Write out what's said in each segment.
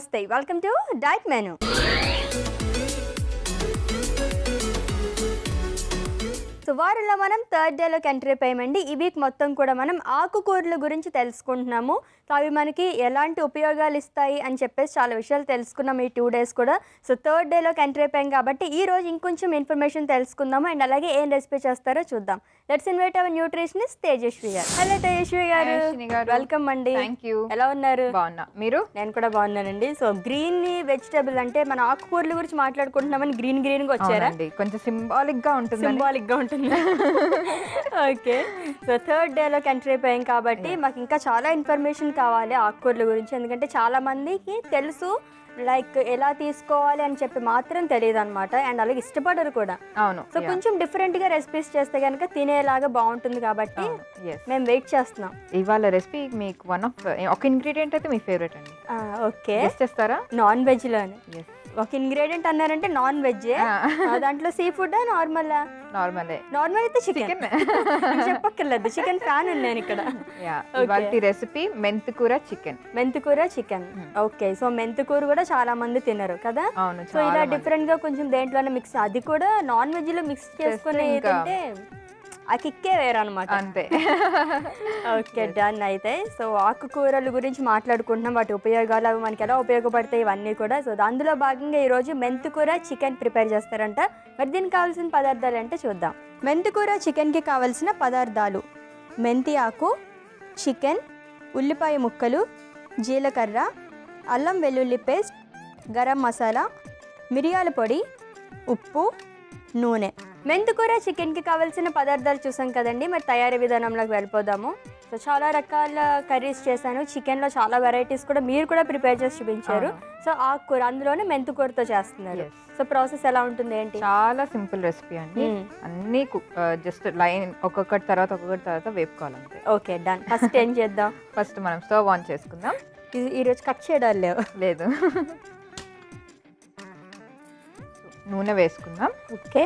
నమస్తే welcome to diet menu so వారంలో మనం థర్డ్ డేలోకి ఎంట్రీ అయిపోయామండి ఈ వీక్ మొత్తం కూడా మనం ఆకుకూరల గురించి తెలుసుకుంటున్నాము సో అవి మనకి ఎలాంటి ఉపయోగాలు ఇస్తాయి అని చెప్పేసి చాలా విషయాలు తెలుసుకున్నాం ఈ టూ డేస్ కూడా సో థర్డ్ డేలోకి ఎంట్రీ అయిపోయాం కాబట్టి ఈ రోజు ఇంకొంచెం ఇన్ఫర్మేషన్ తెలుసుకుందాము అండ్ అలాగే ఏం రెసిపీ చేస్తారో చూద్దాం let's invite our nutritionist Tejaswi గారు హలో తేజస్వి గారు Hi, అశ్విని గారు. వెల్కమ్ అండి థ్యాంక్ యూ ఎలా ఉన్నారు బాగున్నా మీరు నేను కూడా బాగున్నానండి సో గ్రీన్ వెజిటబుల్ అంటే మన ఆకుకూరల గురించి మాట్లాడుకుంటున్నామని గ్రీన్ గ్రీన్ గా వచ్చారా అవునండి కొంచెం సింబాలిక్ గా ఉంటుంది సింబాలిక్ గా ఉంటుంది ఓకే సో థర్డ్ డేలోకి ఎంటర్ అయిపోయాం కాబట్టి మాకు ఇంకా చాలా ఇన్ఫర్మేషన్ కావాలి ఆకుకూరల గురించి ఎందుకంటే చాలా మందికి తెలుసు లైక్ ఎలా తీసుకోవాలి అని చెప్పి మాత్రం తెలియదు అనమాట అండ్ అలాగే ఇష్టపడరు కూడా అవును సో కొంచెం డిఫరెంట్ గా రెసిపీస్ చేస్తే కనుక తినేలాగా బాగుంటుంది కాబట్టి ఎస్ మేము వెయిట్ చేస్తున్నాం ఇవాళ రెసిపీ మీకు వన్ ఆఫ్ ఒక ఇంగ్రీడియంట్ అయితే మీ ఫేవరెట్ అండి ఓకే గెస్ట్ చేస్తారా నాన్ వెజ్ లోనే ఎస్ ఒక ఇంగ్రీడియంట్ అన్నారంటే నాన్ వెజ్ దాంట్లో సీ ఫుడ్ నార్మల్ నార్మలే నార్మల్ అయితే చికెన్ చికెన్ చెప్పక్కర్లేదు చికెన్ ఫ్యాన్ నేను ఇక్కడ యా Okay. ఇవాళ రెసిపీ మెంతికూర చికెన్ మెంతికూర చికెన్ ఓకే సో మెంతికూర కూడా చాలా మంది తినరు కదా అవును సో ఇలా చాలా మంది. డిఫరెంట్ గా కొంచెం దేంట్లోనే మిక్స్ అది కూడా నాన్ వెజ్ లో మిక్స్ చేసుకుని ఇంకా- తింటే ఆ కిక్కే వేరనమాట అంతే ఓకే డన్ అయితే సో ఆకుకూరల గురించి మాట్లాడుకుంటున్నాం వాటి ఉపయోగాలు అవి మనకి ఎలా ఉపయోగపడతాయి ఇవన్నీ కూడా సో అందులో భాగంగా ఈరోజు మెంతికూర చికెన్ ప్రిపేర్ చేస్తారంట మరి దీనికి కావాల్సిన పదార్థాలు అంటే చూద్దాం మెంతికూర చికెన్కి కావాల్సిన పదార్థాలు మెంతి ఆకు చికెన్ ఉల్లిపాయ ముక్కలు జీలకర్ర అల్లం వెల్లుల్లి పేస్ట్ గరం మసాలా మిరియాల పొడి ఉప్పు నూనె మెంతికూర చికెన్కి కావాల్సిన పదార్థాలు చూసాం కదండి మరి తయారీ విధానంలోకి వెళ్ళిపోదాము సో చాలా రకాల కర్రీస్ చేశాను చికెన్లో చాలా వెరైటీస్ కూడా మీరు కూడా ప్రిపేర్ చేసి చూపించారు సో ఆ కూర అందులోనే మెంతికూరతో చేస్తున్నారు Yes. సో ప్రాసెస్ ఎలా ఉంటుంది ఏంటి చాలా సింపుల్ రెసిపీ అండి మ్మ్. అన్ని జస్ట్ లైన్ ఒక్కొక్కటి తర్వాత ఒక్కొక్కటి తర్వాత వేపుకోవాలంతే ఓకే డన్ ఫస్ట్ ఏం చేద్దాం ఫస్ట్ మనం స్టవ్ ఆన్ చేసుకుందాం ఈ- ఈరోజు కట్ చేయడాలు లేవు లేదు నూనె వేసుకుందాం ఓకే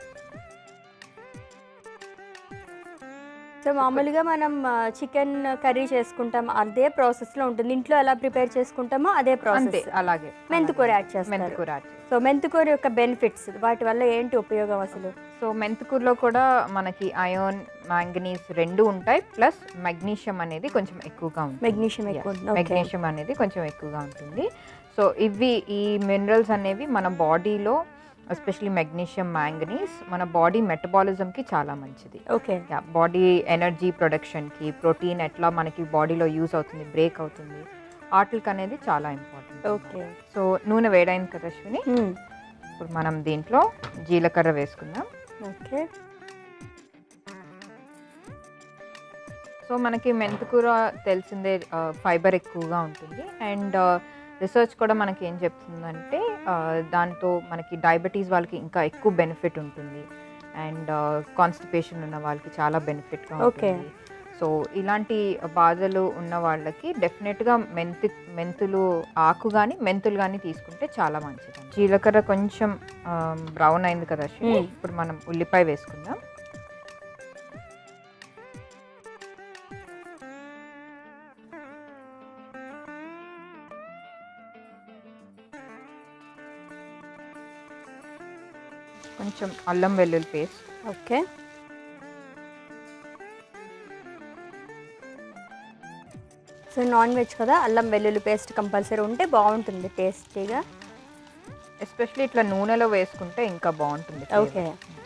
సో మామూలుగా మనం చికెన్ కర్రీ చేసుకుంటాం అదే ప్రాసెస్ లో ఉంటుంది ఇంట్లో ఎలా ప్రిపేర్ చేసుకుంటామో అదే అంతే ప్రాసెస్ అలాగే మెంతికూర యాడ్ చేస్తారు మెంతికూర యాడ్ చేస్తాం. సో మెంతికూర యొక్క బెనిఫిట్స్ వాటి వల్ల ఏంటి ఉపయోగం అసలు సో మెంతికూరలో కూడా మనకి అయోన్ మ్యాంగనీస్ రెండు ఉంటాయి ప్లస్ మెగ్నీషియం అనేది కొంచెం ఎక్కువగా ఉంటుంది మెగ్నీషియం ఎక్కువ ఉంటుంది. Okay. మెగ్నీషియం అనేది కొంచెం ఎక్కువగా ఉంటుంది సో ఇవి ఈ మినరల్స్ అనేవి మన బాడీలో ఎస్పెషలీ మెగ్నీషియం మ్యాంగనీస్ మన బాడీ మెటబాలిజంకి చాలా మంచిది ఓకే బాడీ ఎనర్జీ ప్రొడక్షన్కి ప్రోటీన్ ఎట్లా మనకి బాడీలో యూజ్ అవుతుంది బ్రేక్ అవుతుంది వాటికి అనేది చాలా ఇంపార్టెంట్ ఓకే సో నూనె వేడైంది కదా అశ్విని ఇప్పుడు మనం దీంట్లో జీలకర్ర వేసుకుందాం ఓకే సో మనకి మెంతికూర తెలిసిందే ఫైబర్ ఎక్కువగా ఉంటుంది అండ్ రీసెర్చ్ కూడా మనకి ఏం చెప్తుందంటే ఆ, దాంతో మనకి డయాబెటీస్ వాళ్ళకి ఇంకా ఎక్కువ బెనిఫిట్ ఉంటుంది అండ్ కాన్స్టిపేషన్ ఉన్న వాళ్ళకి చాలా బెనిఫిట్గా Okay. ఉంటుంది సో ఇలాంటి బాధలు ఉన్న వాళ్ళకి డెఫినెట్గా మెంతి మెంతులు ఆకు కానీ మెంతులు కానీ తీసుకుంటే చాలా మంచిది జీలకర్ర కొంచెం బ్రౌన్ అయింది కదా అశ్విని. Hmm. ఇప్పుడు మనం ఉల్లిపాయ వేసుకుందాం కొంచెం అల్లం వెల్లుల్లి paste okay so non veg కదా అల్లం వెల్లుల్లి పేస్ట్ కంపల్సరీ ఉంటే బాగుంటుంది టేస్టీగా ఎస్పెషల్లీ ఇట్లా నూనెలో వేసుకుంటే ఇంకా బాగుంటుంది ఓకే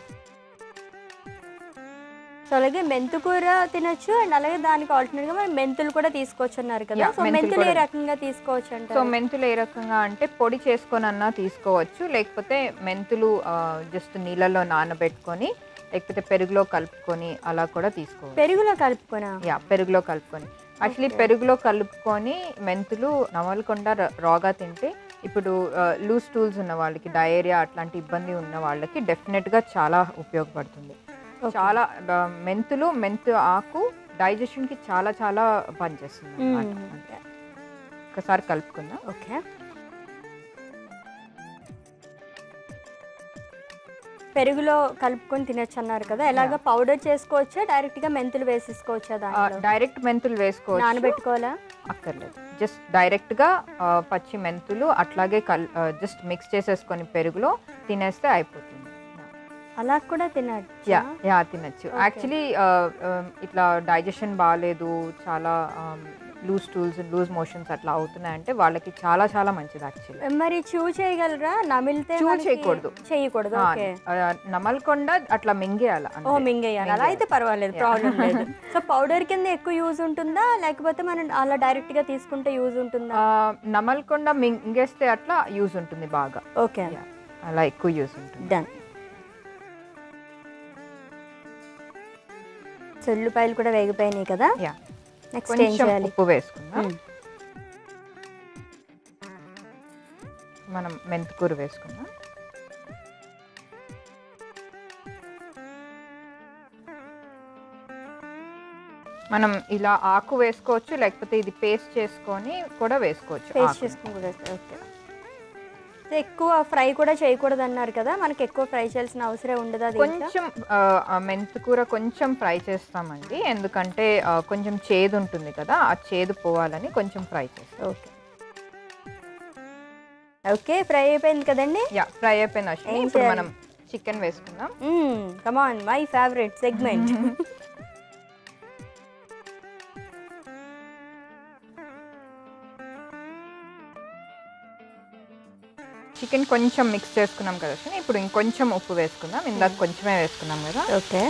సో అలాగే మెంతుకూర తినొచ్చు అండ్ అలాగే దానికి ఆల్టర్నేట్ గా మనం మెంతులు కూడా తీసుకోవచ్చు అన్నారు కదా Yeah, సో మెంతులు మెంతులు ఏ కూడా. రకంగా తీసుకోవచ్చు సో అంటే మెంతులు ఏ రకంగా అంటే పొడి చేసుకొని అన్నా తీసుకోవచ్చు లేకపోతే మెంతులు జస్ట్ నీళ్ళలో నానబెట్టుకొని లేకపోతే పెరుగులో కలుపుకొని అలా కూడా తీసుకోవచ్చు పెరుగులో కలుపుకున్నా యా పెరుగులో కలుపుకొని యాక్చువల్లీ Okay. పెరుగులో కలుపుకొని మెంతులు నమలకుండా ర- రాగా తింటే ఇప్పుడు లూజ్ టూల్స్ ఉన్న వాళ్ళకి డయేరియా అట్లాంటి ఇబ్బంది ఉన్న వాళ్ళకి డెఫినెట్గా చాలా ఉపయోగపడుతుంది Okay. చాలా ఆ, మెంతులు మెంతు ఆకు డైజెషన్కి చాలా చాలా పనిచేస్తుంది అన్నమాట. Mm. అంతే. ఒకసారి కలుపుకుందాం ఓకే పెరుగులో కలుపుకొని తినొచ్చు అన్నారు కదా ఎలాగ పౌడర్ చేసుకోవచ్చా డైరెక్ట్ గా మెంతులు వేసేసుకోవచ్చా దాంట్లో డైరెక్ట్ మెంతులు వేసుకోవచ్చు నానబెట్టుకోవాలా అక్కర్లేదు జస్ట్ డైరెక్ట్గా పచ్చి మెంతులు అట్లాగే కల్ జస్ట్ మిక్స్ చేసేసుకొని పెరుగులో తినేస్తే అయిపోతుంది అలా కూడా తినచ్చు యా యా తినచ్చు యాక్చువల్లీ ఇట్లా డైజెషన్ బాగాలేదు చాలా లూజ్ టూల్స్ లూజ్ మోషన్స్ అట్లా అవుతున్నాయంటే వాళ్ళకి చాలా చాలా మంచిది యాక్చువల్లీ మరి చూ చేయగలరా నమిలితే Chew మనకి- చేయకూడదు. చేయకూడదు ఓకే నమలకొండ అట్లా మింగేయాలి ఓ అంతే. మింగేయాలి అలా అయితే పర్వాలేదు ప్రాబ్లం లేదు సో పౌడర్ కింద ఎక్కువ యూజ్ ఉంటుందా లేకపోతే మనం అలా డైరెక్ట్ గా తీసుకుంటే యూజ్ ఉంటుందా ఆ, నమలకొండ మింగేస్తే అట్లా యూజ్ ఉంటుంది బాగా ఓకే Yeah, అలా ఎక్కువ యూజ్ ఉంటుంది డన్ ఉల్లిపాయలు కూడా వేగిపోయినాయి కదా యా నెక్స్ట్ ఏం కొంచెం చేయాలి ఉప్పు వేసుకుందాం మ్మ్. మనం మెంతికూర వేసుకుందాం మనం ఇలా ఆకు వేసుకోవచ్చు లేకపోతే ఇది పేస్ట్ చేసుకొని కూడా వేసుకోవచ్చు పేస్ట్ ఆకుని. చేసుకుని కూడా ఓకే సో ఎక్కువ ఫ్రై కూడా చేయకూడదు అన్నారు కదా మనకి ఎక్కువ ఫ్రై చేయాల్సిన అవసరం ఉండదు అది కొంచెం ఆ, ఆ మెంతికూర కొంచెం ఫ్రై చేస్తామండి ఎందుకంటే ఆ, కొంచెం చేదు ఉంటుంది కదా ఆ చేదు పోవాలని కొంచెం ఫ్రై చేస్తాం ఓకే ఓకే ఫ్రై అయిపోయింది కదండి యా ఫ్రై అయిపోయిన అశ్విని ఏం ఇప్పుడు చేయాలి? మనం చికెన్ వేసుకుందాం come on my favourite segment chicken కొంచెం మిక్స్ చేసుకున్నాం కదా అశ్విని ఇప్పుడు ఇంకొంచెం ఉప్పు వేసుకుందాం ఇందాక కొంచెమే వేసుకున్నాం కదా ఓకే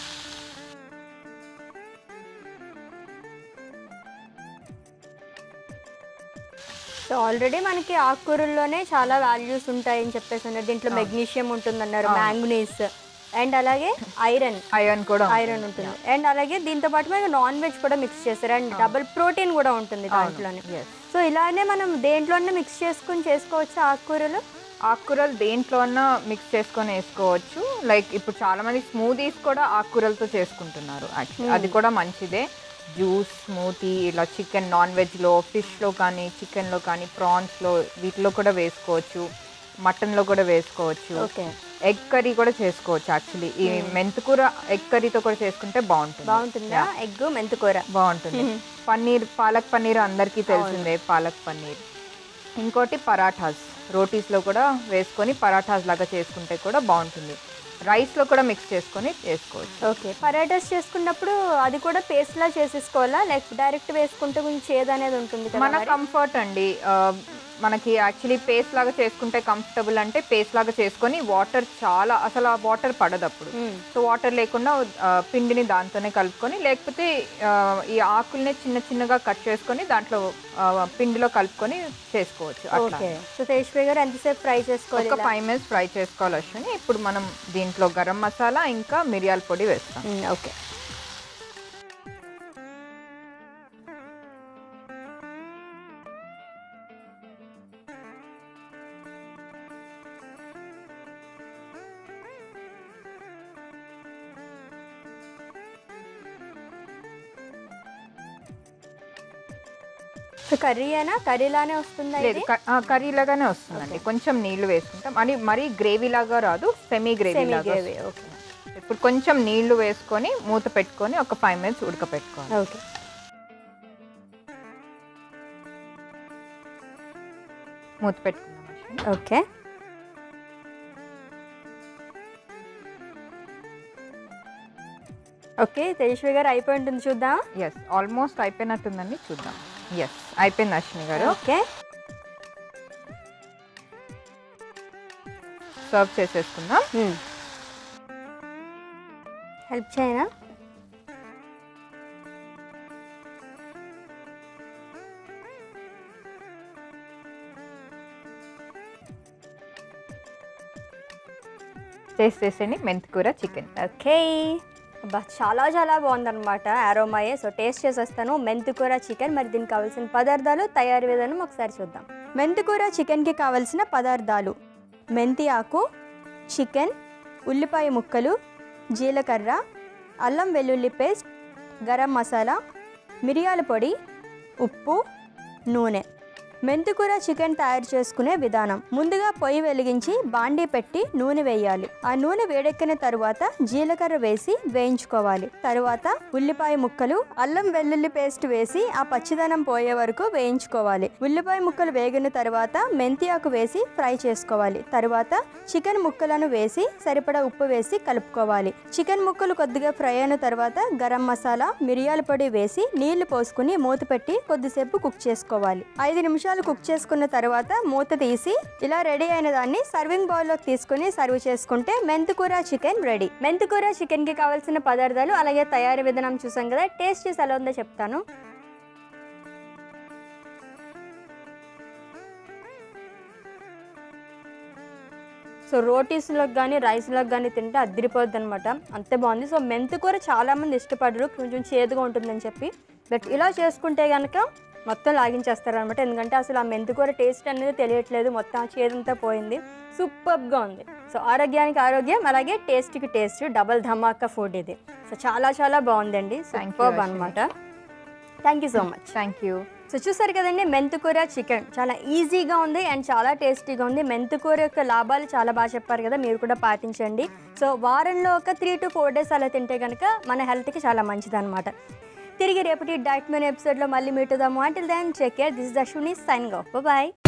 సో ఆల్రెడీ మనకి ఆకుకూరల్లోనే చాలా వాల్యూస్ ఉంటాయని చెప్పేసి అన్నారు దీంట్లో మెగ్నీషియం ఉంటుందన్నారు మ్యాంగనీస్ అండ్ అలాగే ఐరన్ ఐరన్ కూడా ఐరన్ ఉంటుంది అండ్ అలాగే దీంతో పాటు మనకి నాన్ వెజ్ కూడా మిక్స్ చేస్తారు అండ్ డబుల్ ప్రోటీన్ కూడా ఉంటుంది దాంట్లోనే yes. సో ఇలానే మనం దేంట్లోనే మిక్స్ చేసుకుని చేసుకోవచ్చు ఆకుకూరలు ఆకుకూరలు దేంట్లోన్నా మిక్స్ చేసుకొని వేసుకోవచ్చు లైక్ ఇప్పుడు చాలా మంది స్మూదీస్ కూడా ఆకుకూరలతో చేసుకుంటున్నారు యాక్చువల్లీ అది కూడా మంచిదే జ్యూస్ స్మూతీ ఇలా చికెన్ నాన్ వెజ్లో ఫిష్లో కానీ చికెన్లో కానీ ప్రాన్స్లో వీటిలో కూడా వేసుకోవచ్చు మటన్లో కూడా వేసుకోవచ్చు ఓకే ఎగ్ కర్రీ కూడా చేసుకోవచ్చు యాక్చువల్లీ ఈ మెంతికూర ఎగ్ కర్రీతో కూడా చేసుకుంటే బాగుంటుంది బాగుంటుందా ఎగ్ మెంతికూర బాగుంటుంది పన్నీర్ పాలక్ పన్నీర్ అందరికీ తెలిసిందే పాలక్ పన్నీర్ ఇంకోటి పరాఠాస్ రోటీస్లో కూడా వేసుకొని పరాఠాస్ లాగా చేసుకుంటే కూడా బాగుంటుంది రైస్లో కూడా మిక్స్ చేసుకొని చేసుకోవచ్చు ఓకే పరాటాస్ చేసుకున్నప్పుడు అది కూడా పేస్ట్ లా చేసేసుకోవాలా లేకపోతే డైరెక్ట్ వేసుకుంటే కొంచెం చేదు అనేది ఉంటుంది కదా మన కంఫర్ట్ అండి ఆ, మనకి యాక్చువల్లీ పేస్ట్ లాగా చేసుకుంటే కంఫర్టబుల్ అంటే పేస్ట్ లాగా చేసుకొని వాటర్ చాలా అసలు ఆ వాటర్ పడదు అప్పుడు మ్మ్. సో వాటర్ లేకుండా ఆ, పిండిని దాంతోనే కలుపుకొని లేకపోతే ఆ, ఈ ఆకుల్ని చిన్న చిన్నగా కట్ చేసుకొని దాంట్లో ఆ, పిండిలో కలుపుకొని చేసుకోవచ్చు అట్లా ఓకే సో తేజ్పే గారు ఎంతసేపు ఫ్రై చేసుకోవాలి ఒక ఫైవ్ మినిట్స్ ఫ్రై చేసుకోవాలి అశ్విని ఇప్పుడు మనం దీంట్లో గరం మసాలా ఇంకా మిరియాల పొడి వేస్తాం మ్మ్, ఓకే సో కర్రీ అయినా కర్రీలానే వస్తుందా లేదు ఇది క- ఆ, కర్రీ లాగానే వస్తుందండి కొంచెం నీళ్లు వేసుకుంటాం అని మరీ గ్రేవీ లాగా రాదు సెమీ గ్రేవీ సెమీ లాగా గ్రేవీ వస్తుంది. ఓకే ఇప్పుడు కొంచెం నీళ్లు వేసుకొని మూత పెట్టుకొని ఒక ఫైవ్ మినిట్స్ ఉడకపెట్టుకోవాలి ఓకే మూత పెట్టుకుందాం అశ్విని. ఓకే ఓకే తేజస్వి గారు అయిపోయి ఉంటుంది చూద్దాం ఎస్ ఆల్మోస్ట్ అయిపోయినట్టుందండి చూద్దాం ఎస్ అయిపోయింది అశ్విని గారు ఓకే సర్వ్ చేసేసుకుందాం హెల్ప్ చేయనా చేసేసేయండి మెంతికూర చికెన్ ఓకే అబ్బా చాలా చాలా బాగుందన్నమాట ఆరోమాయే సో టేస్ట్ చేసేస్తాను మెంతికూర చికెన్ మరి దీనికి కావాల్సిన పదార్థాలు తయారీ విధానం ఒకసారి చూద్దాం మెంతికూర చికెన్కి కావాల్సిన పదార్థాలు మెంతి ఆకు చికెన్ ఉల్లిపాయ ముక్కలు జీలకర్ర అల్లం వెల్లుల్లి పేస్ట్ గరం మసాలా మిరియాల పొడి ఉప్పు నూనె మెంతికూర చికెన్ తయారు చేసుకునే విధానం ముందుగా పొయ్యి వెలిగించి బాండీ పెట్టి నూనె వేయాలి ఆ నూనె వేడెక్కిన తరువాత జీలకర్ర వేసి వేయించుకోవాలి తరువాత ఉల్లిపాయ ముక్కలు అల్లం వెల్లుల్లి పేస్ట్ వేసి ఆ పచ్చిదనం పోయే వరకు వేయించుకోవాలి ఉల్లిపాయ ముక్కలు వేగిన తర్వాత మెంతి ఆకు వేసి ఫ్రై చేసుకోవాలి తరువాత చికెన్ ముక్కలను వేసి సరిపడా ఉప్పు వేసి కలుపుకోవాలి చికెన్ ముక్కలు కొద్దిగా ఫ్రై అయిన తర్వాత గరం మసాలా మిరియాల పొడి వేసి నీళ్లు పోసుకుని మూత పెట్టి కొద్దిసేపు కుక్ చేసుకోవాలి ఐదు నిమిషాలు కుక్ చేసుకున్న తర్వాత మూత తీసి ఇలా రెడీ అయిన దాన్ని సర్వింగ్ బౌల్లోకి తీసుకుని సర్వ్ చేసుకుంటే మెంతికూర చికెన్ రెడీ మెంతికూర చికెన్కి కావాల్సిన పదార్థాలు అలాగే తయారీ విధానం చూసాం కదా టేస్ట్ చేసి ఎలా ఉందో చెప్తాను సో రోటీస్లోకి కానీ రైస్లోకి కానీ తింటే అద్దరిపోద్ది అనమాట అంతే బాగుంది సో మెంతికూర చాలామంది ఇష్టపడరు కొంచెం చేదుగా ఉంటుందని చెప్పి బట్ ఇలా చేసుకుంటే కనుక మొత్తం లాగించేస్తారనమాట ఎందుకంటే అసలు ఆ మెంతికూర టేస్ట్ అనేది తెలియట్లేదు మొత్తం ఆ చేదంతా పోయింది సూపర్గా ఉంది సో ఆరోగ్యానికి ఆరోగ్యం అలాగే టేస్ట్కి టేస్ట్ డబల్ ధమాకా ఫుడ్ ఇది సో చాలా చాలా బాగుందండి Thank you, సూపర్ Ashwini. అనమాట thank you so much thank you so చూసారు కదండి మెంతికూర చికెన్ చాలా ఈజీగా ఉంది అండ్ చాలా టేస్టీగా ఉంది మెంతికూర యొక్క లాభాలు చాలా బాగా చెప్పారు కదా మీరు కూడా పాటించండి సో వారంలో ఒక త్రీ టు ఫోర్ డేస్ అలా తింటే కనుక మన హెల్త్కి చాలా మంచిది అనమాట తిరిగి రేపటి డైట్ మెన్ ఎపిసోడ్లో మళ్ళీ మీటుదాము అంటే దాన్ని చెక్ దిస్ దశుని సైన్ గో బాయ్